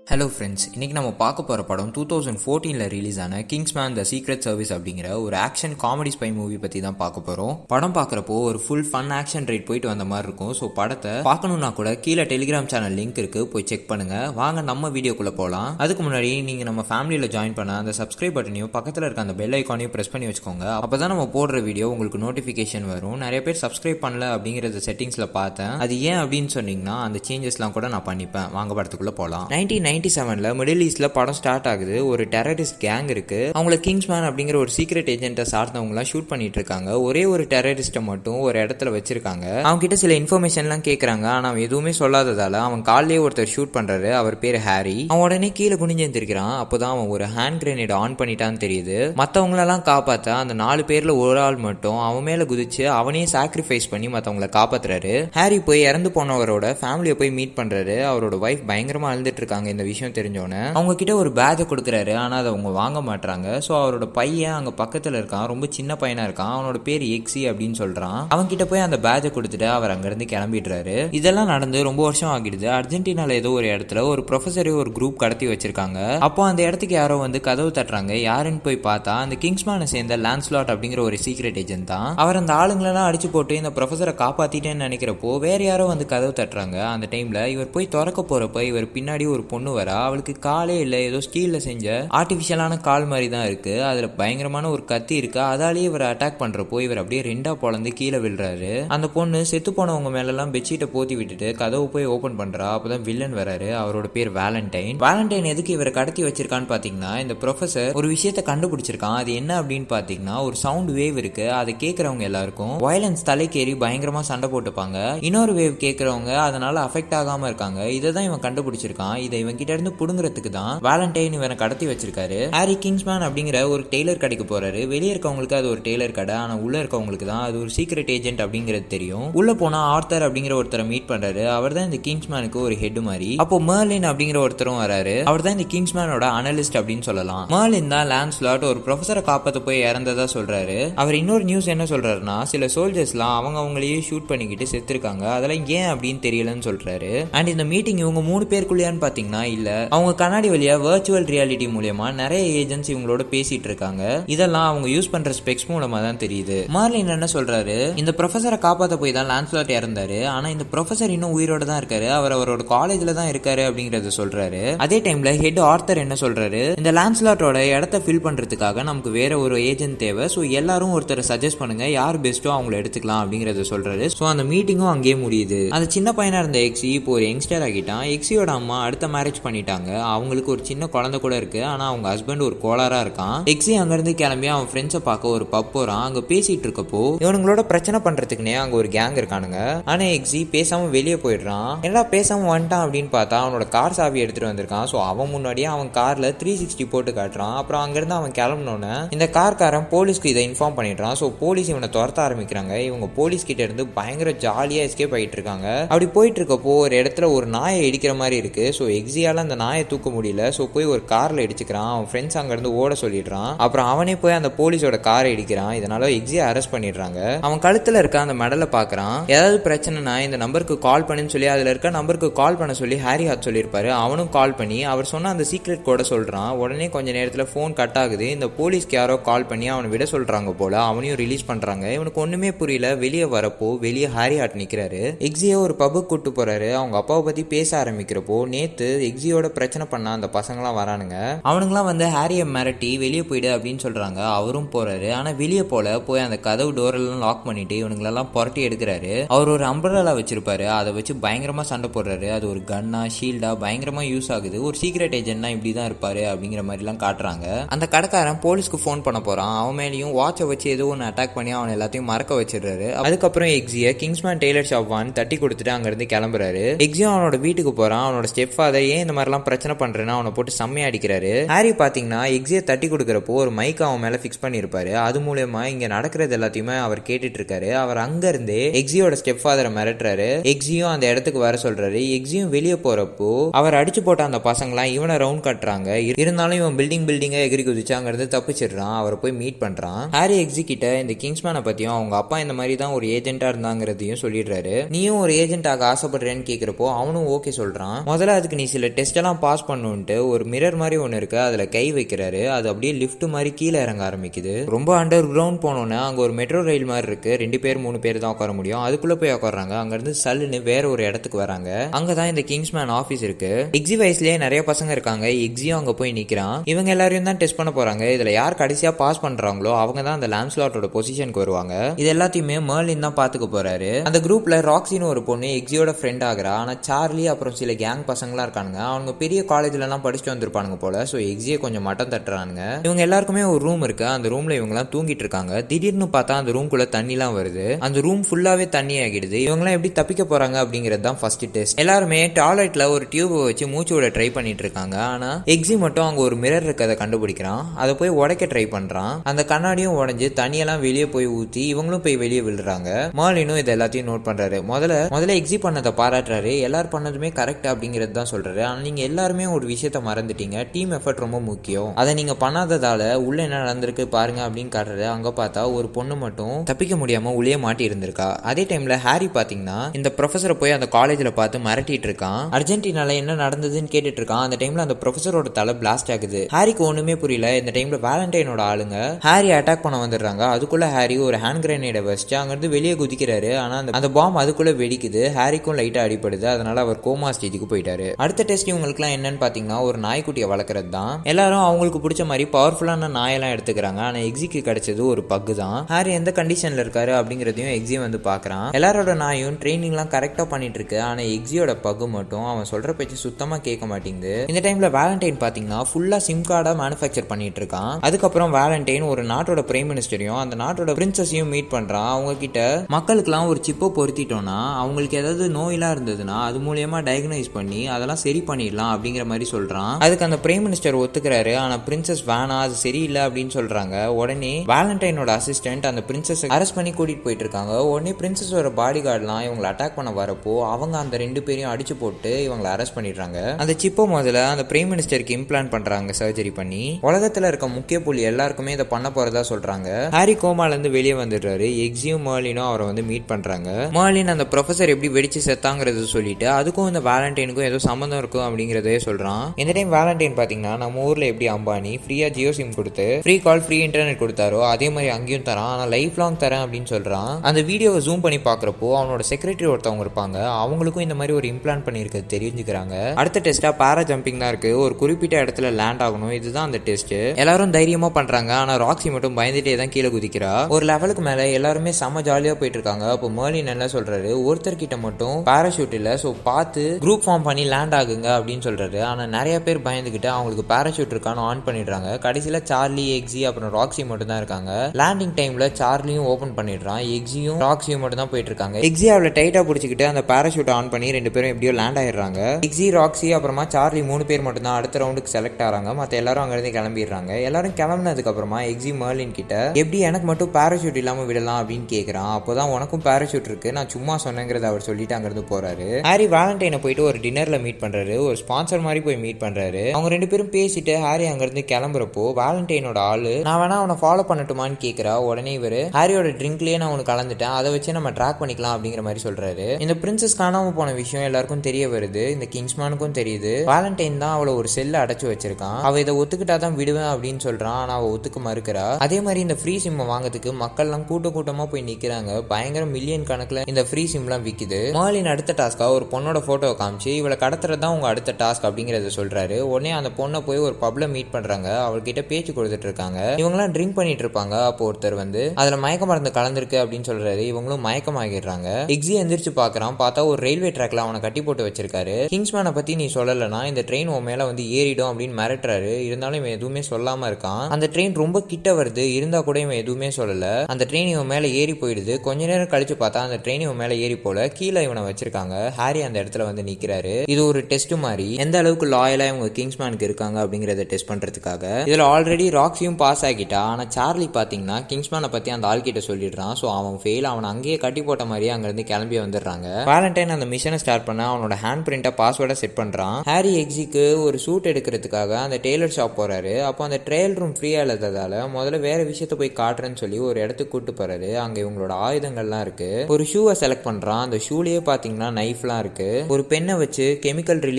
hello friends இன்னைக்கு நம்ம பார்க்க போகிற படம் டூ தௌசண்ட் ஃபோர்டீனில் ரிலீஸ் ஆன கிங்ஸ்மேன் த சீக்ரெட் சர்வீஸ் அப்படிங்கிற ஒரு ஆக்ஷன் காமெடி ஸ்பை மூவி பற்றி தான் பார்க்க போகிறோம் படம் பார்க்குறப்போ ஒரு ஃபுல் ஃபன் ஆக்ஷன் ரைட் போயிட்டு வந்த மாதிரி இருக்கும் ஸோ படத்தை பார்க்கணுன்னா கூட கீழே டெலிகிராம் சேனல் லிங்க் இருக்கு போய் செக் பண்ணுங்க வாங்க நம்ம வீடியோக்குள்ளே போகலாம் அதுக்கு முன்னாடி நீங்கள் நம்ம ஃபேமிலியில் ஜாயின் பண்ண அந்த சப்ஸ்கிரைப் பட்டனையும் பக்கத்தில் இருக்க அந்த பெல் ஐக்கானையும் ப்ரெஸ் பண்ணி வச்சுக்கோங்க அப்போ தான் நம்ம போடுற வீடியோ உங்களுக்கு நோட்டிஃபிகேஷன் வரும் நிறைய பேர் சப்ஸ்கிரைப் பண்ணல அப்படிங்கிறத செட்டிங்ஸில் பார்த்தேன் அது ஏன் அப்படின்னு சொன்னீங்கன்னா அந்த சேஞ்சஸ்லாம் கூட நான் பண்ணிப்பேன் வாங்க படத்துக்குள்ளே போகலாம் நைன்டீன் நைன்டி செவனில் மிடில் ஈஸ்ட்ல படம் ஸ்டார்ட் ஆகுது ஒரு டெரரிஸ்ட் கேங் இருக்கு அவங்கள கிங்ஸ்மேன் அப்படிங்கிற ஒரு சீக்ரெட் ஏஜென்ட்டை சார்ந்தவங்களாம் ஷூட் பண்ணிட்டு இருக்காங்க ஒரே ஒரு டெரரிஸ்ட்டை மட்டும் ஒரு இடத்துல வச்சிருக்காங்க அவங்க கிட்ட சில இன்ஃபர்மேஷன்லாம் கேட்குறாங்க ஆனால் அவன் எதுவுமே சொல்லாததால அவன் காலையே ஒருத்தர் ஷூட் பண்றாரு அவர் பேர் ஹாரி அவன் உடனே கீழே குனிஞ்சு எந்திரிக்கிறான் அப்போதான் அவன் ஒரு ஹேண்ட் கிரேனேட் ஆன் பண்ணிட்டான்னு தெரியுது மற்றவங்களெல்லாம் காப்பாற்ற அந்த நாலு பேர்ல ஒரு ஆள் மட்டும் அவன் மேல குதிச்சு அவனையே சாக்ரிஃபைஸ் பண்ணி மற்றவங்கள காப்பாத்துறாரு ஹாரி போய் இறந்து போனவரோட ஃபேமிலியை போய் மீட் பண்றாரு அவரோட ஒய்ஃப் பயங்கரமா அழுதுட்டு இருக்காங்க இந்த விஷயம் தெரிஞ்சோன்னே அவங்க கிட்ட ஒரு பேஜை கொடுக்குறாரு ஆனா அதை அவங்க வாங்க மாட்டாங்க ஸோ அவரோட பையன் அங்க பக்கத்துல இருக்கான் ரொம்ப சின்ன பையனா இருக்கான் அவனோட பேர் எக்ஸி அப்படின்னு சொல்றான் அவன் கிட்ட போய் அந்த பேஜை கொடுத்துட்டு அவர் அங்கிருந்து கிளம்பிடுறாரு இதெல்லாம் நடந்து ரொம்ப வருஷம் ஆகிடுது அர்ஜென்டினால ஏதோ ஒரு இடத்துல ஒரு ப்ரொஃபஸரே ஒரு குரூப் கடத்தி வச்சிருக்காங்க அப்போ அந்த இடத்துக்கு யாரோ வந்து கதவு தட்டுறாங்க யாருன்னு போய் பார்த்தா அந்த கிங்ஸ்மேனை சேர்ந்த லான்ஸ்லாட் அப்படிங்கிற ஒரு சீக்ரெட் ஏஜென்ட் தான் அவர் அந்த ஆளுங்களெல்லாம் அடிச்சு போட்டு இந்த ப்ரொஃபஸரை காப்பாத்திட்டேன்னு நினைக்கிறப்போ வேற யாரோ வந்து கதவு தட்டுறாங்க அந்த டைம்ல இவர் போய் திறக்க போறப்ப இவர் பின்னாடி ஒரு பொண்ணு வரா அவளுக்கு காலே இல்லை ஏதோ ஸ்டீல்ல செஞ்ச ஆர்டிஃபிஷியலான கால் மாதிரி தான் இருக்கு அதுல பயங்கரமான ஒரு கத்தி இருக்கு அதாலேயே இவர் அட்டாக் பண்றப்போ இவர் அப்படியே ரெண்டா பொழந்து கீழே விழுறாரு அந்த பொண்ணு செத்து போனவங்க மேலெல்லாம் பெட்ஷீட்டை போத்தி விட்டுட்டு கதவு போய் ஓபன் பண்றா அப்பதான் வில்லன் வராரு அவரோட பேர் வேலண்டைன் வேலண்டைன் எதுக்கு இவரை கடத்தி வச்சிருக்கான்னு பாத்தீங்கன்னா இந்த ப்ரொஃபசர் ஒரு விஷயத்த கண்டுபிடிச்சிருக்கான் அது என்ன அப்படின்னு பாத்தீங்கன்னா ஒரு சவுண்ட் வேவ் இருக்கு அதை கேட்கறவங்க எல்லாருக்கும் வயலன்ஸ் தலைக்கேறி பயங்கரமா சண்டை போட்டுப்பாங்க இன்னொரு வேவ் கேட்கறவங்க அதனால அஃபெக்ட் ஆகாம இருக்காங்க இதை தான் இவன் கண்டுபிடிச்சிருக்கான் இதை இவன் கிட்ட இருந்து புடுங்குறதுக்கு தான் வேலண்டைன் இவனை கடத்தி வச்சிருக்காரு ஹாரி கிங்ஸ்மேன் அப்படிங்கிற ஒரு டெய்லர் கடைக்கு போறாரு வெளியே இருக்கவங்களுக்கு அது ஒரு டெய்லர் கடை ஆனா உள்ள இருக்கவங்களுக்கு தான் அது ஒரு சீக்ரெட் ஏஜென்ட் அப்படிங்கிறது தெரியும் உள்ள போனா ஆர்த்தர் அப்படிங்கிற ஒருத்தரை மீட் பண்றாரு அவர் தான் இந்த கிங்ஸ்மேனுக்கு ஒரு ஹெட் மாதிரி அப்போ மேர்லின் அப்படிங்கிற ஒருத்தரும் வராரு அவர் தான் இந்த கிங்ஸ்மேனோட அனலிஸ்ட் அப்படின்னு சொல்லலாம் மேர்லின் தான் லான்ஸ்லாட் ஒரு ப்ரொஃபஸரை காப்பாத்த போய் இறந்ததா சொல்றாரு அவர் இன்னொரு நியூஸ் என்ன சொல்றாருன்னா சில சோல்ஜர்ஸ்லாம் அவங்க அவங்களையே ஷூட் பண்ணிக்கிட்டு செத்துருக்காங்க அதெல்லாம் ஏன் அப்படின்னு தெரியலன்னு சொல்றாரு அண்ட் இந்த மீட்டிங் இவங்க மூணு பேருக்குள்ளேயான்னு பாத்தீங்கன்னா இல்ல அவங்க கண்ணாடி வழியா வர்ச்சுவல் ரியாலிட்டி மூலியமா நிறைய ஏஜென்ட்ஸ் இவங்களோட பேசிட்டு இருக்காங்க இதெல்லாம் அவங்க யூஸ் பண்ற ஸ்பெக்ஸ் மூலமா தான் தெரியுது மார்லின் என்ன சொல்றாரு இந்த ப்ரொஃபஸரை காப்பாத்த போய் தான் லான்ஸ்லாட் இறந்தாரு ஆனா இந்த ப்ரொஃபஸர் இன்னும் உயிரோட தான் இருக்காரு அவர் அவரோட காலேஜ்ல தான் இருக்காரு அப்படிங்கறத சொல்றாரு அதே டைம்ல ஹெட் ஆர்த்தர் என்ன சொல்றாரு இந்த லான்ஸ்லாட்டோட இடத்த ஃபில் பண்றதுக்காக நமக்கு வேற ஒரு ஏஜென்ட் தேவை ஸோ எல்லாரும் ஒருத்தரை சஜஸ்ட் பண்ணுங்க யார் பெஸ்ட்டோ அவங்கள எடுத்துக்கலாம் அப்படிங்கறத சொல்றாரு ஸோ அந்த மீட்டிங்கும் அங்கேயே முடியுது அந்த சின்ன பையனா இருந்த எக்ஸி இப்போ ஒரு யங்ஸ்டர் ஆகிட்டான் எக்ஸியோட அம்மா அடுத்த மேரேஜ் பண்ணிட்டாங்க அவங்களுக்கு ஒரு சின்ன குழந்தை கூட இருக்கு ஆனா அவங்க ஹஸ்பண்ட் ஒரு கோளாரா இருக்கான் எக்ஸி அங்கிருந்து கிளம்பி அவன் ஃப்ரெண்ட்ஸை பார்க்க ஒரு பப் போறான் அங்க பேசிட்டு இருக்கப்போ இவனுங்களோட பிரச்சனை பண்றதுக்குனே அங்க ஒரு கேங் இருக்கானுங்க ஆனா எக்ஸி பேசாம வெளியே போயிடுறான் என்னடா பேசாம வந்துட்டான் அப்படின்னு பார்த்தா அவனோட கார் சாவி எடுத்துட்டு வந்திருக்கான் ஸோ அவன் முன்னாடியே அவன் கார்ல த்ரீ சிக்ஸ்டி போட்டு காட்டுறான் அப்புறம் அங்கிருந்து அவன் கிளம்பினோன்னு இந்த கார்காரன் போலீஸ்க்கு இதை இன்ஃபார்ம் பண்ணிடுறான் ஸோ போலீஸ் இவனை துரத்த ஆரம்பிக்கிறாங்க இவங்க போலீஸ் கிட்ட இருந்து பயங்கர ஜாலியா எஸ்கேப் ஆகிட்டு இருக்காங்க அப்படி போயிட்டு இருக்கப்போ ஒரு இடத்துல ஒரு நாயை இடிக்கிற மாதிரி இருக்கு ஸோ எக்ஸியால அந்த நாயை தூக்க முடியல ஸோ போய் ஒரு கார்ல இடிச்சுக்கிறான் அவன் ஃப்ரெண்ட்ஸ் அங்க இருந்து ஓட சொல்லிடுறான் அப்புறம் அவனே போய் அந்த போலீஸோட காரை இடிக்கிறான் இதனால எக்ஸியை அரெஸ்ட் பண்ணிடுறாங்க அவன் கழுத்துல இருக்க அந்த மெடலை பாக்குறான் ஏதாவது பிரச்சனைனா இந்த நம்பருக்கு கால் பண்ணுன்னு சொல்லி அதுல இருக்க நம்பருக்கு கால் பண்ண சொல்லி ஹாரி ஹாத் சொல்லியிருப்பாரு அவனும் கால் பண்ணி அவர் சொன்ன அந்த சீக்ரெட் கோட சொல்றான் உடனே கொஞ்ச நேரத்துல போன் கட் ஆகுது இந்த போலீஸ்க்கு யாரோ கால் பண்ணி அவனை விட சொல்றாங்க போல அவனையும் ரிலீஸ் பண்றாங்க இவனுக்கு ஒண்ணுமே புரியல வெளியே வரப்போ வெளியே ஹாரி ஹாட் நிக்கிறாரு எக்ஸியை ஒரு பப்புக்கு கூட்டு போறாரு அவங்க அப்பாவை பத்தி பேச ஆரம்பிக்கிறப்போ நேத்து எக்ஸியோட பிரச்சனை பண்ண அந்த பசங்களாம் வரானுங்க அவனுங்களாம் வந்து ஹாரியை மிரட்டி வெளியே போயிடு அப்படின்னு சொல்றாங்க அவரும் போறாரு ஆனா வெளியே போல போய் அந்த கதவு டோர் எல்லாம் லாக் பண்ணிட்டு இவனுங்களெல்லாம் புரட்டி எடுக்கிறாரு அவர் ஒரு அம்பரலா வச்சிருப்பாரு அதை வச்சு பயங்கரமா சண்டை போடுறாரு அது ஒரு கன்னா ஷீல்டா பயங்கரமா யூஸ் ஆகுது ஒரு சீக்ரெட் ஏஜென்ட்னா இப்படி தான் இருப்பாரு அப்படிங்கிற மாதிரி எல்லாம் காட்டுறாங்க அந்த கடைக்காரன் போலீஸ்க்கு ஃபோன் பண்ண போறான் அவன் மேலேயும் வாட்சை வச்சு ஏதோ ஒன்று அட்டாக் பண்ணி அவன் எல்லாத்தையும் மறக்க வச்சிடுறாரு அதுக்கப்புறம் எக்ஸிய கிங்ஸ்மேன் டெய்லர் ஷாப் வான் தட்டி கொடுத்துட்டு அங்கிருந்து கிளம்புறாரு எக்ஸியும் அவனோட வீட்டுக்கு போறான் அவனோட ஸ்டெப் ஃபாதர் ஏன் இந்த மாதிரிலாம் பிரச்சனை பண்றேன்னு அவனை போட்டு செம்மையா அடிக்கிறாரு ஹாரி பாத்தீங்கன்னா எக்ஸியை தட்டி கொடுக்குறப்போ ஒரு மைக் அவன் மேல ஃபிக்ஸ் பண்ணிருப்பாரு அது மூலயமா இங்க நடக்கிறது எல்லாத்தையுமே அவர் கேட்டுட்டு இருக்காரு அவர் அங்க இருந்தே எக்ஸியோட ஸ்டெப் ஃபாதரை மிரட்டுறாரு எக்ஸியும் அந்த இடத்துக்கு வர சொல்றாரு எக்ஸியும் வெளியே போறப்போ அவர் அடிச்சு போட்ட அந்த பசங்களாம் இவனை ரவுண்ட் கட்டுறாங்க இருந்தாலும் இவன் பில்டிங் பில்டிங்கா எகிரி குதிச்சு அங்க இருந்து தப்பிச்சிடுறான் அவரை போய் மீட் பண்றான் ஹாரி எக்ஸி கிட்ட இந்த கிங்ஸ்மேனை பத்தியும் அவங்க அப்பா இந்த மாதிரி தான் ஒரு ஏஜென்ட்டா இருந்தாங்கிறதையும் சொல்லிடுறாரு நீயும் ஒரு ஏஜென்ட் ஆக ஆசைப்படுறேன்னு கேக்குறப்போ அவனும் ஓகே சொல்றான் முதல்ல அதுக்கு நீ சில டெஸ்ட் எல்லாம் பாஸ் பண்ணுன்ட்டு ஒரு மிரர் மாதிரி ஒன்று இருக்கு அதுல கை வைக்கிறாரு அது அப்படியே லிஃப்ட் மாதிரி கீழே இறங்க ஆரம்பிக்குது ரொம்ப அண்டர் கிரவுண்ட் போனோன்னே அங்க ஒரு மெட்ரோ ரயில் மாதிரி இருக்கு ரெண்டு பேர் மூணு பேர் தான் உட்கார முடியும் அதுக்குள்ள போய் உட்காடுறாங்க அங்க இருந்து சல்லுன்னு வேற ஒரு இடத்துக்கு வராங்க அங்கதான் இந்த கிங்ஸ்மேன் ஆஃபீஸ் இருக்கு எக்ஸி வயசுலயே நிறைய பசங்க இருக்காங்க எக்ஸியும் அங்க போய் நிக்கிறான் இவங்க எல்லாரையும் தான் டெஸ்ட் பண்ண போறாங்க இதுல யார் கடைசியா பாஸ் பண்றாங்களோ அவங்க தான் அந்த லாம்ஸ்லாட்டோட பொசிஷனுக்கு வருவாங்க இது எல்லாத்தையுமே மேர்லின் தான் பாத்துக்க போறாரு அந்த குரூப்ல ராக்ஸின்னு ஒரு பொண்ணு எக்ஸியோட ஃப்ரெண்ட் ஆகுறா ஆனா சார்லி அப்புறம் சில கேங் பசங்களா இருக்கானுங்க அவங்க பெரிய காலேஜ்ல எல்லாம் படிச்சுட்டு வந்திருப்பானுங்க போல சோ எக்ஸியை கொஞ்சம் மட்டம் தட்டுறானுங்க இவங்க எல்லாருக்குமே ஒரு ரூம் இருக்கு அந்த ரூம்ல இவங்க எல்லாம் தூங்கிட்டு இருக்காங்க திடீர்னு பார்த்தா அந்த ரூம்குள்ள தண்ணி எல்லாம் வருது அந்த ரூம் ஃபுல்லாவே தண்ணி ஆகிடுது இவங்க எல்லாம் எப்படி தப்பிக்க போறாங்க அப்படிங்கிறது தான் ஃபர்ஸ்ட் டெஸ்ட் எல்லாருமே டாய்லெட்ல ஒரு டியூப் வச்சு மூச்சு விட ட்ரை பண்ணிட்டு இருக்காங்க ஆனா எக்ஸி மட்டும் அங்க ஒரு மிரர் இருக்கதை கண்டுபிடிக்கிறான் அதை போய் உடைக்க ட்ரை பண்றான் அந்த கண்ணாடியும் உடைஞ்சு தண்ணியெல்லாம் வெளியே போய் ஊத்தி இவங்களும் போய் வெளியே விழுறாங்க மாலினும் இது எல்லாத்தையும் நோட் பண்றாரு முதல்ல முதல்ல எக்ஸி பண்ணதை பாராட்டுறாரு எல்லாரும் பண்ணதுமே கரெக்ட் அப்படிங்கிறது தான் சொல்றாரு ஆனா நீங்க எல்லாருமே ஒரு விஷயத்த மறந்துட்டீங்க டீம் எஃபர்ட் ரொம்ப முக்கியம் அதை நீங்க பண்ணாததால உள்ள என்ன நடந்திருக்கு பாருங்க அப்படின்னு காட்டுறாரு அங்க பார்த்தா ஒரு பொண்ணு மட்டும் தப்பிக்க முடியாம உள்ளே மாட்டி இருந்திருக்கா அதே டைம்ல ஹாரி பாத்தீங்கன்னா இந்த ப்ரொஃபஸரை போய் அந்த காலேஜ்ல பார்த்து மிரட்டிட்டு இருக்கான் அர்ஜென்டினால என்ன நடந்ததுன்னு கேட்டுட்டு இருக்கான் அந்த டைம்ல அந்த ப்ரொஃபஸரோட தலை பிளாஸ்ட் ஆகுது ஹாரிக்கு ஒண்ணுமே புரியல இந்த டைம்ல வேலண்டைனோட ஆளுங்க ஹாரி அட்டாக் பண்ண வந்துடுறாங்க அதுக்குள்ள ஹாரி ஒரு ஹேண்ட் கிரனேடை வச்சுட்டு அங்கிருந்து வெளியே குதிக்கிறாரு ஆனா அந்த அந்த பாம் அதுக்குள்ள வெடிக்குது ஹாரிக்கும் லைட்டா அடிப்படுது அதனால அவர் கோமா ஸ்டேஜுக்கு போயிட்டாரு அடுத்த டெஸ்ட் இவங்களுக்குலாம் என்னன்னு பாத்தீங்கன்னா ஒரு நாய்க்குட்டியை வளர்க்கறது தான் எல்லாரும் அவங்களுக்கு பிடிச்ச மாதிரி பவர்ஃபுல்லான நாயெல்லாம் எடுத்துக்கிறாங்க ஆனா எக்ஸிக்கு கிடைச்சது ஒரு பக்கு தான் ஹாரி எந்த கண்டிஷன்ல இருக்காரு அப்படிங்கறதையும் எக்ஸி வந்து பாக்குறான் எல்லாரோட நாயும் ட்ரைனிங்லாம் கரெக்டா பண்ணிட்டு இருக்கு ஆனா எக்ஸியோட பக்கு மட்டும் அவன் சொல்ற பேச்சு சுத்தமா கேட்க மாட்டேங்குது இந்த டைம்ல வேலண்டைன் பாத்தீங்கன்னா ஃபுல்லா சிம் கார்டா மேனுஃபேக்சர் பண்ணிட்டு இருக்கான் அதுக்கப்புறம் வேலண்டைன் ஒரு நாட்டோட பிரைம் மினிஸ்டரையும் அந்த நாட்டோட பிரின்சஸையும் மீட் பண்றான் அவங்க கிட்ட மக்களுக்குலாம் ஒரு சிப்பை பொருத்திட்டோம்னா அவங்களுக்கு ஏதாவது நோயெல்லாம் இருந்ததுன்னா அது மூலியமா டயக்னைஸ் பண்ணி அதெல்லாம் சரி பண்ணிடலாம் அப்படிங்கிற மாதிரி சொல்றான் அதுக்கு அந்த பிரைம் மினிஸ்டர் ஒத்துக்கிறாரு ஆனா பிரின்சஸ் வேணாம் அது சரியில்லை அப்படின்னு சொல்றாங்க உடனே வேலண்டைனோட அசிஸ்டன்ட் அந்த பிரின்சஸ் அரெஸ்ட் பண்ணி கூட்டிட்டு போயிட்டு இருக்காங்க உடனே பிரின்சஸோட பாடி கார்டுலாம் இவங்களை அட்டாக் பண்ண வரப்போ அவங்க அந்த ரெண்டு பேரையும் அடிச்சு போட்டு இவங்களை அரெஸ்ட் பண்ணிடுறாங்க அந்த சிப்பை முதல்ல அந்த பிரைம் மினிஸ்டருக்கு இம்ப்ளான் பண்றாங்க சர்ஜரி பண்ணி உலகத்துல இருக்க முக்கிய புள்ளி எல்லாருக்குமே இதை பண்ண போறதா சொல்றாங்க ஹாரி கோமால இருந்து வெளியே வந்துடுறாரு எக்ஸியும் மேர்லினும் அவரை வந்து மீட் பண்றாங்க மேர்லின் அந்த ப்ரொஃபசர் எப்படி வெடிச்சு செத்தாங்கிறது சொல்லிட்டு அதுக்கும் இந்த வேலண்டைனுக்கும் ஏதோ சம்மந்தம் இருக்கும் அப்படிங்கறதே சொல்றான் இந்த டைம் வேலண்டைன் பாத்தீங்கன்னா நம்ம ஊர்ல எப்படி அம்பானி ஃப்ரீயா ஜியோ சிம் கொடுத்து ஃப்ரீ கால் ஃப்ரீ இன்டர்நெட் கொடுத்தாரோ அதே மாதிரி அங்கேயும் தரான் ஆனா லைஃப் லாங் தரேன் அப்படின்னு சொல்றான் அந்த வீடியோவை ஜூம் பண்ணி பாக்குறப்போ அவனோட செக்ரட்டரி ஒருத்தவங்க இருப்பாங்க அவங்களுக்கும் இந்த மாதிரி ஒரு இம்ப்ளான் பண்ணியிருக்கிறது தெரிஞ்சுக்கிறாங்க அடுத்த டெஸ்டா பாரா ஜம்பிங் தான் இருக்கு ஒரு குறிப்பிட்ட இடத்துல லேண்ட் ஆகணும் இதுதான் அந்த டெஸ்ட் எல்லாரும் தைரியமா பண்றாங்க ஆனா ராக்ஸி மட்டும் பயந்துட்டே தான் கீழே குதிக்கிறா ஒரு லெவலுக்கு மேல எல்லாருமே செம்ம ஜாலியா போயிட்டு இருக்காங்க அப்போ மேர்லின் என்ன சொல்றாரு ஒருத்தர் கிட்ட மட்டும் பாராஷூட் இல்ல சோ பார்த்து குரூப் ஃபார்ம் பண்ணி லேண்ட் ஆகுங்க அப்படின்னு சொல்றாரு ஆனா நிறைய பேர் பயந்துகிட்டு அவங்களுக்கு பாராஷூட் இருக்கான்னு ஆன் பண்ணிடுறாங்க கடைசியில சார்லி எக்ஸி அப்புறம் ராக்ஸி மட்டும் தான் இருக்காங்க லேண்டிங் டைம்ல சார்லியும் ஓபன் பண்ணிடுறான் எக்ஸியும் ராக்ஸியும் மட்டும் தான் போயிட்டு இருக்காங்க எக்ஸி அவளை டைட்டா பிடிச்சிக்கிட்டு அந்த பாராஷூட் ஆன் பண்ணி ரெண்டு பேரும் எப்படியோ லேண்ட் ஆயிடுறாங்க எக்ஸி ராக்ஸி அப்புறமா சார்லி மூணு பேர் மட்டும் தான் அடுத்த ரவுண்டுக்கு செலக்ட் ஆறாங்க மத்த எல்லாரும் அங்க இருந்து கிளம்பிடுறாங்க எல்லாரும் கிளம்புனதுக்கு அப்புறமா எக்ஸி மர்லின் கிட்ட எப்படி எனக்கு மட்டும் பாராஷூட் இல்லாம விடலாம் அப்படின்னு கேக்குறான் அப்போதான் உனக்கும் பாராஷூட் இருக்கு நான் சும்மா சொன்னேங்கிறத அவர் சொல்லிட்டு அங்க இருந்து போறாரு ஹாரி வேலண்டைனை போயிட்டு ஒரு டின்னர்ல மீட் பண்றாரு ஒரு ஸ்பான்சர் மாதிரி போய் மீட் பண்றாரு அவங்க ரெண்டு பேரும் பேசிட்டு ஹாரி அங்க இருந்து கிளம்புறப்போ வேலண்டைனோட ஆளு நான் வேணா அவனை ஃபாலோ பண்ணட்டுமான்னு கேக்குறா உடனே இவரு ஹாரியோட ட்ரிங்க்லயே நான் அவனுக்கு கலந்துட்டேன் அதை வச்சு நம்ம ட்ராக் பண்ணிக்கலாம் அப்படிங்கிற மாதிரி சொல்றாரு இந்த பிரின்சஸ் காணாம போன விஷயம் எல்லாருக்கும் தெரிய வருது இந்த கிங்ஸ்மானுக்கும் தெரியுது வேலண்டைன் தான் அவளை ஒரு செல்ல அடைச்சு வச்சிருக்கான் அவ இதை ஒத்துக்கிட்டா தான் விடுவேன் அப்படின்னு சொல்றான் ஆனா அவ ஒத்துக்க மறுக்கிறா அதே மாதிரி இந்த ஃப்ரீ சிம் வாங்குறதுக்கு மக்கள்லாம் கூட்ட கூட்டமா போய் நிக்கிறாங்க பயங்கர மில்லியன் கணக்குல இந்த ஃப்ரீ சிம்லாம் விக்குது மாலின் அடுத்த டாஸ்கா ஒரு பொண்ணோட போட்டோ காமிச்சு இவளை கடத்துறது தான் உங்க அடுத்த டாஸ்க் அப்படிங்கறத சொல்றாரு உடனே அந்த பொண்ணை போய் ஒரு பப்ல மீட் பண்றாங்க அவள்கிட்ட பேச்சு கொடுத்துட்டு இருக்காங்க இவங்கலாம் ட்ரிங்க் பண்ணிட்டு இருப்பாங்க அப்போ ஒருத்தர் வந்து அதுல மயக்க மருந்து கலந்துருக்கு அப்படின்னு சொல்றாரு இவங்களும் மயக்கமாகிடுறாங்க எக்ஸி எந்திரிச்சு பாக்குறான் பார்த்தா ஒரு ரயில்வே ட்ராக்ல அவனை கட்டி போட்டு வச்சிருக்காரு கிங்ஸ்மேனை பத்தி நீ சொல்லலைன்னா இந்த ட்ரெயின் உன் மேல வந்து ஏறிடும் அப்படின்னு மிரட்டுறாரு இருந்தாலும் இவன் எதுவுமே சொல்லாம இருக்கான் அந்த ட்ரெயின் ரொம்ப கிட்ட வருது இருந்தா கூட இவன் எதுவுமே சொல்லல அந்த ட்ரெயின் இவன் மேல ஏறி போயிடுது கொஞ்ச நேரம் கழிச்சு பார்த்தா அந்த ட்ரெயின் இவன் மேல ஏறி போல கீழே இவனை வச்சிருக்காங்க ஹாரி அந்த இடத்துல வந்து நிக்கிறாரு இது ஒரு டெஸ்ட் மாதிரி எந்த அளவுக்கு லாயலா இவங்க கிங்ஸ்மேனுக்கு இருக்காங்க அப்படிங்கறத டெஸ்ட் பண்றதுக்காக இதுல ஆல்ரெடி ராக்ஸியும் பாஸ் ஆகிட்டா ஆனா சார்லி பாத்தீங்கன்னா கிங்ஸ்மேனை பத்தி அந்த ஆள் கிட்ட சொல்லிடுறான் சோ அவன் ஃபெயில் அவன் அங்கேயே கட்டி போட்ட மாதிரியே அங்க இருந்து கிளம்பி வந்துடுறாங்க வேலண்டைன் அந்த மிஷனை ஸ்டார்ட் பண்ண அவனோட ஹேண்ட் பிரிண்ட்டை பாஸ்வேர்டை செட் பண்றான் ஹாரி எக்ஸிக்கு ஒரு சூட் எடுக்கிறதுக்காக அந்த டெய்லர் ஷாப் போறாரு அப்போ அந்த ட்ரையல் ரூம் ஃப்ரீயா இல்லாததால முதல்ல வேற விஷயத்த போய் காட்டுறேன்னு சொல்லி ஒரு இடத்துக்கு கூட்டு போறாரு அங்க இவங்களோட ஆயுதங்கள்லாம் இருக்கு ஒரு ஷூவை செலக்ட் பண்றான் அந்த ஷூலயே பாத்தீங்கன்னா நைஃப்லாம் இருக்கு ஒரு பெண்ணை வச்சு கெமிக்கல் ரிலீஸ்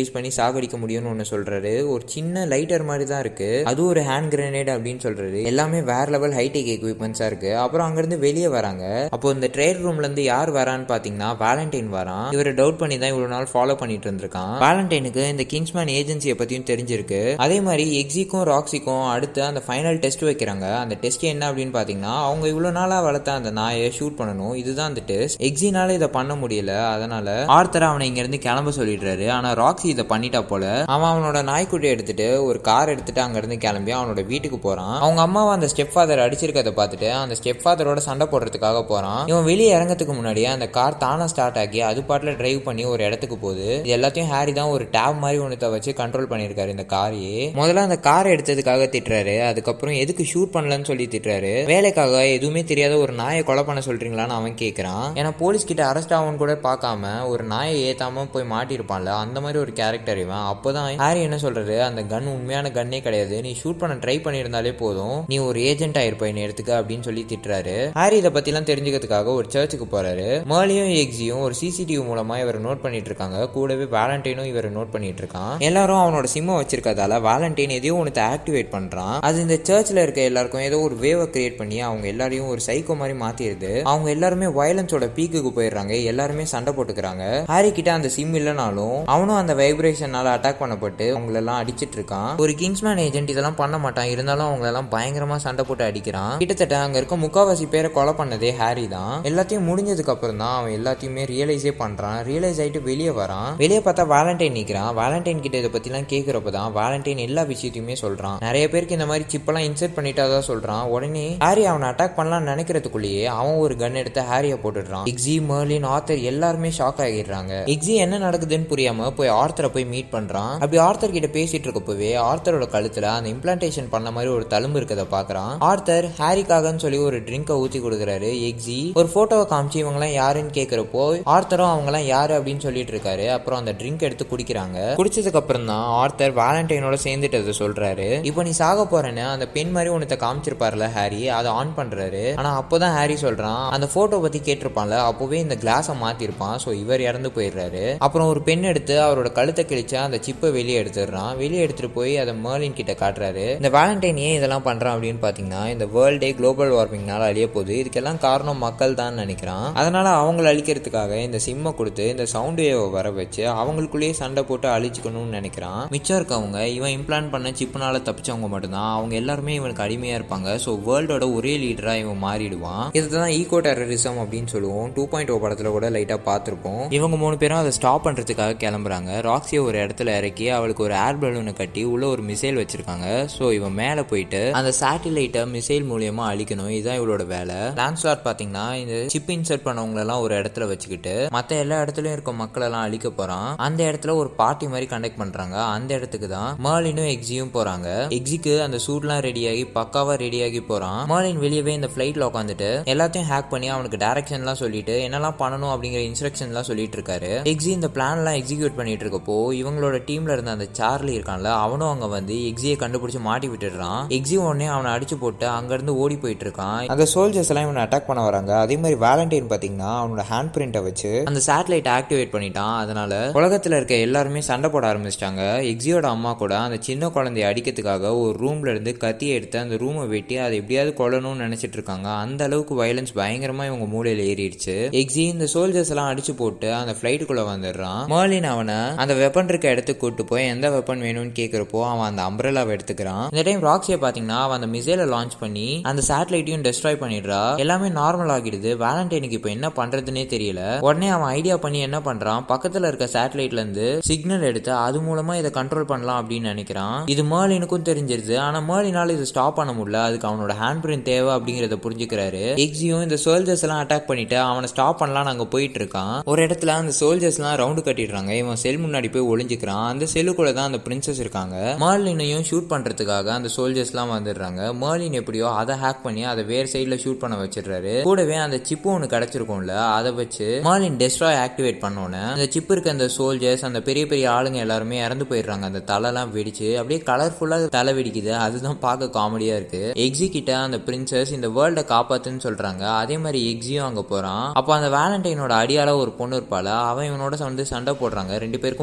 யூஸ் பண்ணி சாகடிக்க முடியும்னு ஒன்று சொல்றாரு ஒரு சின்ன லைட்டர் மாதிரி தான் இருக்கு அது ஒரு ஹேண்ட் கிரனேட் அப்படின்னு சொல்றாரு எல்லாமே வேற லெவல் ஹைடெக் எக்யூப்மெண்ட்ஸா இருக்கு அப்புறம் அங்கிருந்து வெளியே வராங்க அப்போ இந்த ட்ரேட் ரூம்ல இருந்து யார் வரான்னு பாத்தீங்கன்னா வேலண்டைன் வரான் இவரை டவுட் பண்ணி தான் இவ்வளவு நாள் ஃபாலோ பண்ணிட்டு இருந்திருக்கான் வேலண்டைனுக்கு இந்த கிங்ஸ்மேன் ஏஜென்சியை பத்தியும் தெரிஞ்சிருக்கு அதே மாதிரி எக்ஸிக்கும் ராக்ஸிக்கும் அடுத்து அந்த ஃபைனல் டெஸ்ட் வைக்கிறாங்க அந்த டெஸ்ட் என்ன அப்படின்னு பாத்தீங்கன்னா அவங்க இவ்வளவு நாளா வளர்த்த அந்த நாயை ஷூட் பண்ணணும் இதுதான் அந்த டெஸ்ட் எக்ஸினால இதை பண்ண முடியல அதனால ஆர்த்தர் அவனை இங்க இருந்து கிளம்ப சொல்லிடுறாரு ஆனா ராக்ஸி இதை பண்ணிட்டா போல அவன் அவனோட நாய்க்குட்டியை எடுத்துட்டு ஒரு கார் எடுத்துட்டு அங்க இருந்து கிளம்பி அவனோட வீட்டுக்கு போறான் அவங்க அம்மாவை அந்த ஸ்டெப் ஃபாதர் அடிச்சிருக்கதை பார்த்துட்டு அந்த ஸ்டெப் ஃபாதரோட சண்டை போடுறதுக்காக போறான் இவன் வெளியே இறங்கறதுக்கு முன்னாடியே அந்த கார் தானா ஸ்டார்ட் ஆகி அது பாட்டுல டிரைவ் பண்ணி ஒரு இடத்துக்கு போகுது இது எல்லாத்தையும் ஹாரி தான் ஒரு டேப் மாதிரி ஒன்றத்தை வச்சு கண்ட்ரோல் பண்ணியிருக்காரு இந்த காரையே முதல்ல அந்த காரை எடுத்ததுக்காக திட்டுறாரு அதுக்கப்புறம் எதுக்கு ஷூட் பண்ணலன்னு சொல்லி திட்டுறாரு வேலைக்காக எதுவுமே தெரியாத ஒரு நாயை கொலை பண்ண சொல்றீங்களான்னு அவன் கேட்கறான் ஏன்னா போலீஸ் கிட்ட அரெஸ்ட் ஆகும்னு கூட பார்க்காம ஒரு நாயை ஏத்தாம போய் மாட்டிருப்பான்ல அந்த மாதிரி ஒரு கேரக்டர் இவன் அப்போதான் ஹாரி என்ன சொல்றாரு அந்த கன் உண்மையான கன்னே கிடையாது நீ ஷூட் பண்ண ட்ரை பண்ணியிருந்தாலே போதும் நீ ஒரு ஏஜென்ட் ஆயிருப்ப இந்த இடத்துக்கு அப்படின்னு சொல்லி திட்டுறாரு ஹாரி இதை பத்திலாம் தெரிஞ்சுக்கிறதுக்காக ஒரு சர்ச்சுக்கு போறாரு மேர்லியும் எக்ஸியும் ஒரு சிசிடிவி மூலமா இவரை நோட் பண்ணிட்டு இருக்காங்க கூடவே வேலண்டைனும் இவரை நோட் பண்ணிட்டு இருக்கான் எல்லாரும் அவனோட சிம்மை வச்சிருக்கதால வேலண்டைன் எதையோ ஒன்று ஆக்டிவேட் பண்றான் அது இந்த சர்ச்சில் இருக்க எல்லாருக்கும் ஏதோ ஒரு வேவை கிரியேட் பண்ணி அவங்க எல்லாரையும் ஒரு சைக்கோ மாதிரி மாத்திடுது அவங்க எல்லாருமே வயலன்ஸோட பீக்குக்கு போயிடுறாங்க எல்லாருமே சண்டை போட்டுக்கிறாங்க ஹாரி கிட்ட அந்த சிம் இல்லைனாலும் அவனும் அந்த வைப்ரேஷனால அட்டாக் பண்ணப்பட்டு அவங்களெல்லாம் அடிச்சிட்டு இருக்கான் ஒரு கிங்ஸ்மேன் ஏஜென்ட் இதெல்லாம் பண்ண மாட்டான் இருந்தாலும் அவங்களெல்லாம் பயங்கரமா சண்டை போட்டு அடிக்கிறான் கிட்டத்தட்ட அங்க இருக்க முக்காவாசி பேரை கொலை பண்ணதே ஹாரி தான் எல்லாத்தையும் முடிஞ்சதுக்கு அப்புறம் தான் அவன் எல்லாத்தையுமே ரியலைஸே பண்றான் ரியலைஸ் ஆயிட்டு வெளியே வரான் வெளியே பார்த்தா வேலண்டைன் நிக்கிறான் வேலண்டைன் கிட்ட இதை பத்திலாம் கேட்கறப்ப தான் வேலண்டைன் எல்லா விஷயத்தையுமே சொல்றான் நிறைய பேருக்கு இந்த மாதிரி சிப்பெல்லாம் இன்சர்ட் பண்ணிட்டாதான் சொல்றான் உடனே ஹாரி அவனை அட்டாக் பண்ணலாம்னு நினைக்கிறதுக்குள்ளேயே அவன் ஒரு கன் எடுத்து ஹாரிய போட்டுடுறான் எக்ஸி மர்லின் ஆர்த்தர் எல்லாருமே ஷாக் ஆகிடுறாங்க எக்ஸி என்ன நடக்குதுன்னு புரியாம போய் ஆர்த்தரை போய் மீட் பண்றான் அப்படி ஆர்த்தர் கிட்ட பேசிட்டு இருக்கப்பவே ஆர்த்தரோட கழுத்துல அந்த இம்ப்ளான்டேஷன் பண்ண மாதிரி ஒரு தழும்பு இருக்கத பாக்குறான் ஆர்த்தர் ஹாரிக்காகன்னு சொல்லி ஒரு ட்ரிங்கை ஊத்தி கொடுக்குறாரு எக்ஸி ஒரு போட்டோவை காமிச்சு இவங்க எல்லாம் யாருன்னு கேக்குறப்போ ஆர்த்தரும் அவங்க எல்லாம் யாரு அப்படின்னு சொல்லிட்டு இருக்காரு அப்புறம் அந்த ட்ரிங்க் எடுத்து குடிக்கிறாங்க குடிச்சதுக்கு அப்புறம் தான் ஆர்த்தர் வேலண்டைனோட சேர்ந்துட்டதை சொல்றாரு இப்போ நீ சாக போறேன்னு அந்த பெண் மாதிரி உனத்த காமிச்சிருப்பார்ல ஹாரி அதை ஆன் பண்றாரு ஆனா அப்போதான் ஹாரி சொல்றான் அந்த போட்டோ பத்தி கேட்டிருப்பான்ல அப்போவே இந்த கிளாஸை மாத்திருப்பான் ஸோ இவர் இறந்து போயிடுறாரு அப்புறம் ஒரு பெண் எடுத்து அவரோட கழுத்தை கிழிச்சு அந்த சிப்பை வெளியே எடுத்துடுறான் வெளியே எடுத்துட்டு போய் அதை மேர்லின் கிட்ட காட்டுறாரு இந்த வேலண்டைன் ஏன் இதெல்லாம் பண்றான் அப்படின்னு பாத்தீங்கன்னா இந்த வேர்ல்டே குளோபல் வார்மிங்னால அழிய போகுது இதுக்கெல்லாம் காரணம் மக்கள் தான் நினைக்கிறான் அதனால அவங்கள அழிக்கிறதுக்காக இந்த சிம்மை கொடுத்து இந்த சவுண்ட் வேவை வர வச்சு அவங்களுக்குள்ளேயே சண்டை போட்டு அழிச்சுக்கணும்னு நினைக்கிறான் மிச்சம் இருக்கவங்க இவன் இம்ப்ளான் பண்ண சிப்புனால தப்பிச்சவங்க மட்டும்தான் அவங்க எல்லாருமே இவனுக்கு அடிமையா இருப்பாங்க ஸோ வேர்ல்டோட ஒரே லீடரா இவன் மாறிடுவான் இதுதான் ஈகோ டெரரிசம் அப்படின்னு சொல்லுவோம் டூ பாயிண்ட் ஓ படத்துல கூட லைட்டா பார்த்துருப்போம் இவங்க மூணு பேரும் அதை ஸ்டாப் பண்றதுக்காக கிளம்புறாங்க ராக்ஸியை ஒரு இடத்துல இறக்கி அவளுக்கு ஒரு ஏர் பலூனை கட்டி உள்ள ஒரு மிசைல் வச்சிருக்காங்க ஸோ இவன் மேலே போயிட்டு அந்த சேட்டிலைட்டை மிசைல் மூலியமா அழிக்கணும் இதுதான் இவளோட வேலை லான்ஸ்லாட் பாத்தீங்கன்னா இந்த சிப் இன்சர்ட் பண்ணவங்களெல்லாம் ஒரு இடத்துல வச்சுக்கிட்டு மற்ற எல்லா இடத்துலயும் இருக்க மக்கள் எல்லாம் அழிக்க போறான் அந்த இடத்துல ஒரு பார்ட்டி மாதிரி கண்டக்ட் பண்றாங்க அந்த இடத்துக்கு தான் மர்லினும் எக்ஸியும் போறாங்க எக்ஸிக்கு அந்த சூட்லாம் ரெடியாகி பக்காவா ரெடியாகி போறான் மர்லின் வெளியவே இந்த ஃபிளைட்ல உட்காந்துட்டு எல்லாத்தையும் ஹேக் பண்ணி அவனுக்கு டைரக்ஷன்லாம் சொல்லிட்டு என்னெல்லாம் பண்ணணும் அப்படிங்கிற இன்ஸ்ட்ரக்ஷன்லாம் சொல்லிட்டு இருக்காரு எக்ஸி இந்த பிளான்லாம் எக்ஸிக்யூட் பண்ணிட்டு இருக்கப்போ இவங்களோட டீம்ல இருந்த அந்த சார்லி இருக்கான்ல அவனும் அங்க வந்து எக்ஸியை கண்டுபிடிச்சு மாட்டி விட்டுடுறான் எக்ஸி உடனே அவனை அடிச்சு போட்டு அங்க இருந்து ஓடி போயிட்டு இருக்கான் அந்த சோல்ஜர்ஸ் எல்லாம் இவனை அட்டாக் பண்ண வராங்க அதே மாதிரி வேலண்டைன் பாத்தீங்கன்னா அவனோட ஹேண்ட் பிரிண்ட்டை வச்சு அந்த சேட்டலைட் ஆக்டிவேட் பண்ணிட்டான் அதனால உலகத்துல இருக்க எல்லாருமே சண்டை போட ஆரம்பிச்சிட்டாங்க எக்ஸியோட அம்மா கூட அந்த சின்ன குழந்தைய அடிக்கிறதுக்காக ஒரு ரூம்ல இருந்து கத்தியை எடுத்து அந்த ரூமை வெட்டி அதை எப்படியாவது கொல்லணும்னு நினைச்சிட்டு இருக்காங்க அந்த அளவுக்கு வயலன்ஸ் பயங்கரமா இவங்க மூளையில ஏறிடுச்சு எக்ஸி இந்த சோல்ஜர்ஸ் எல்லாம் அடிச்சு போட்டு அந்த ஃபிளைட்டுக்குள்ள வந்துடுறான் மர்லின் அவனை அந்த வெப்பன் இருக்க இடத்துக்கு கூட்டு போய் எந்த வெப்பன் வேணும்னு கேக்குறப்போ அவன் அந்த அம்பரலாவை எடுத்துக்கிறான் இந்த டைம் ராக்ஸியை பாத்தீங்கன்னா அவன் அந்த மிசைலை லான்ச் பண்ணி அந்த சேட்டலைட்டையும் டெஸ்ட்ராய் பண்ணிடுறா எல்லாமே நார்மல் ஆகிடுது வேலண்டைனுக்கு இப்போ என்ன பண்றதுன்னே தெரியல உடனே அவன் ஐடியா பண்ணி என்ன பண்றான் பக்கத்துல இருக்க சேட்டலைட்ல இருந்து சிக்னல் எடுத்து அது மூலமா இதை கண்ட்ரோல் பண்ணலாம் அப்படின்னு நினைக்கிறான் இது மேர்லினுக்கும் தெரிஞ்சிருது ஆனா மேர்லினால இதை ஸ்டாப் பண்ண முடியல அதுக்கு அவனோட ஹேண்ட் பிரிண்ட் தேவை அப்படிங்கறத புரிஞ்சுக்கிறாரு எக்ஸியும் இந்த சோல்ஜர்ஸ் எல்லாம் அட்டாக் பண்ணிட்டு அவனை ஸ்டாப் பண்ணலாம் அங்க போயிட்டு இருக்கான் ஒரு இடத்துல அந்த சோல்ஜர்ஸ் எல்லாம் ரவுண்டு கட்டிடுறாங்க இவன் செல் முன்னாடி போய் ஒளிஞ்சுக்கிறான் அந்த செல்லுக்குள்ள தான் அந்த பிரின்சஸ் இருக்காங்க மேர்லினையும் ஷூட் பண்றதுக்காக அந்த சோல்ஜர்ஸ் எல்லாம் வந்துடுறாங்க மேர்லின் எப்படியோ அதை ஹேக் பண்ணி அதை வேற சைட்ல ஷூட் பண்ண வச்சிடுறாரு கூடவே அந்த சிப்பு ஒன்று கிடைச்சிருக்கும்ல அதை வச்சு மார்லின் டெஸ்ட்ராய் ஆக்டிவேட் பண்ணோன்னே அந்த சிப் இருக்க அந்த சோல்ஜர்ஸ் அந்த பெரிய பெரிய ஆளுங்க எல்லாருமே இறந்து போயிடுறாங்க அந்த தலைலாம் வெடிச்சு அப்படியே கலர்ஃபுல்லா தலை வெடிக்குது அதுதான் பார்க்க காமெடியா இருக்கு எக்ஸி கிட்ட அந்த பிரின்சஸ் இந்த வேர்ல்ட காப்பாத்துன்னு சொல்றாங்க அதே மாதிரி எக்ஸியும் அங்க போறான் அப்போ அந்த வேலண்டைனோட அடியால ஒரு பொண்ணு இருப்பால அவன் இவனோட வந்து சண்டை போடுறாங்க ரெண்டு பேருக்கும்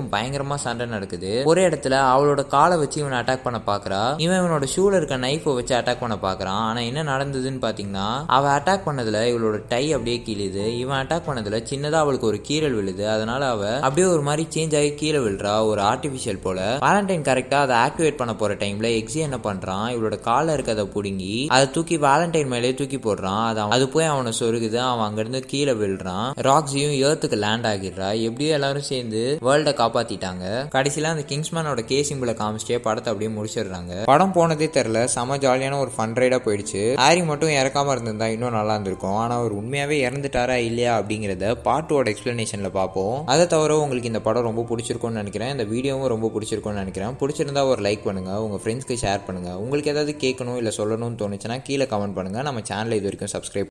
ரெண்டுத்துக்கும் பயங்கரமா சண்டை நடக்குது ஒரு இடத்துல அவளோட காலை வச்சு இவனை அட்டாக் பண்ண பாக்குறா இவன் இவனோட ஷூல இருக்க நைஃபை வச்சு அட்டாக் பண்ண பாக்குறான் ஆனா என்ன நடந்ததுன்னு பாத்தீங்கன்னா அவ அட்டாக் பண்ணதுல இவளோட டை அப்படியே கீழுது இவன் அட்டாக் பண்ணதுல சின்னதா அவளுக்கு ஒரு கீரல் விழுது அதனால அவ அப்படியே ஒரு மாதிரி சேஞ்ச் ஆகி கீழே விழுறா ஒரு ஆர்டிபிஷியல் போல வேலண்டைன் கரெக்டா அதை ஆக்டிவேட் பண்ண போற டைம்ல எக்ஸி என்ன பண்றான் இவளோட கால இருக்கதை புடுங்கி அதை தூக்கி வேலண்டைன் மேலே தூக்கி போடுறான் அது அவன்- அது போய் அவனை சொருகுது அவன் அங்கிருந்து கீழே விழுறான் ராக்ஸியும் ஏர்த்துக்கு லேண்ட் ஆகிடுறா எப்படியோ எல்லாரும் சேர்ந்து வேர்ல்ட காப்பாத்திட்டாங்க கடைசியில அந்த கிங்ஸ்மேனோட கே சிம்பிளை காமிச்சிட்டே படத்தை அப்படியே முடிச்சிடுறாங்க படம் போனதே தெரியல செம ஜாலியான ஒரு ஃபன் ரைடா போயிடுச்சு ஹாரி மட்டும் இறக்காம இருந்திருந்தா இன்னும் நல்லா இருந்திருக்கும் ஆனா அவர் உண்மையாவே இறந்துட்டாரா இல்லையா அப்படிங்கறத பாட்டோட எக்ஸ்பிளனேஷன்ல பார்ப்போம் அதை தவிர உங்களுக்கு இந்த படம் ரொம்ப பிடிச்சிருக்கும்னு நினைக்கிறேன் இந்த வீடியோவும் ரொம்ப பிடிச்சிருக்கும்னு நினைக்கிறேன் பிடிச்சிருந்தா ஒரு லைக் பண்ணுங்க உங்க ஃப்ரெண்ட்ஸ்க்கு ஷேர் பண்ணுங்க உங்களுக்கு ஏதாவது கேட்கணும் இல்ல சொல்லணும்னு தோணுச்சுன்னா கீழே கமெண்ட் பண்ணுங்க நம்ம சேனலை இது வரைக்கும் சப்ஸ்கிரைப்